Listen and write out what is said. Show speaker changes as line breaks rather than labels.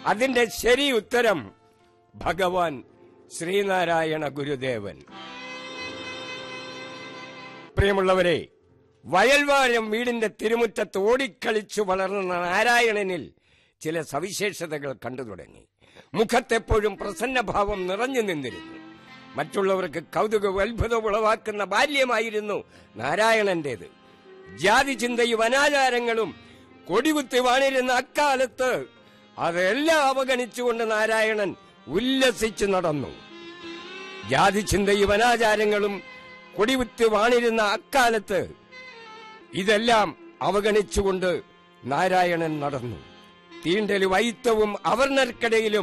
അതിന്റെ ശരി ഉത്തരം ഭഗവാൻ ശ്രീനാരായണ ഗുരുദേവൻ പ്രിയമുള്ളവരെ വയൽവാരം വീടിന്റെ തിരുമുറ്റത്ത് ഓടിക്കളിച്ചു വളർന്ന നാരായണനിൽ ചില സവിശേഷതകൾ കണ്ടു തുടങ്ങി മുഖത്തെപ്പോഴും പ്രസന്നഭാവം നിറഞ്ഞു നിന്നിരുന്നു മറ്റുള്ളവർക്ക് കൗതുകവും അത്ഭുതവും ഉളവാക്കുന്ന ബാല്യമായിരുന്നു നാരായണന്റേത് ജാതി ചിന്തയും അനാചാരങ്ങളും കൊടികുത്തി വാണിരുന്ന അക്കാലത്ത് അതെല്ലാം അവഗണിച്ചുകൊണ്ട് നാരായണൻ ഉല്ലസിച്ചു നടന്നു ജാതി ചിന്തയും അനാചാരങ്ങളും കൊടികുത്തി വാണിരുന്ന അക്കാലത്ത് ഇതെല്ലാം അവഗണിച്ചുകൊണ്ട് നാരായണൻ നടന്നു തീണ്ടലും ഐത്തവും അവർണർക്കിടയിലും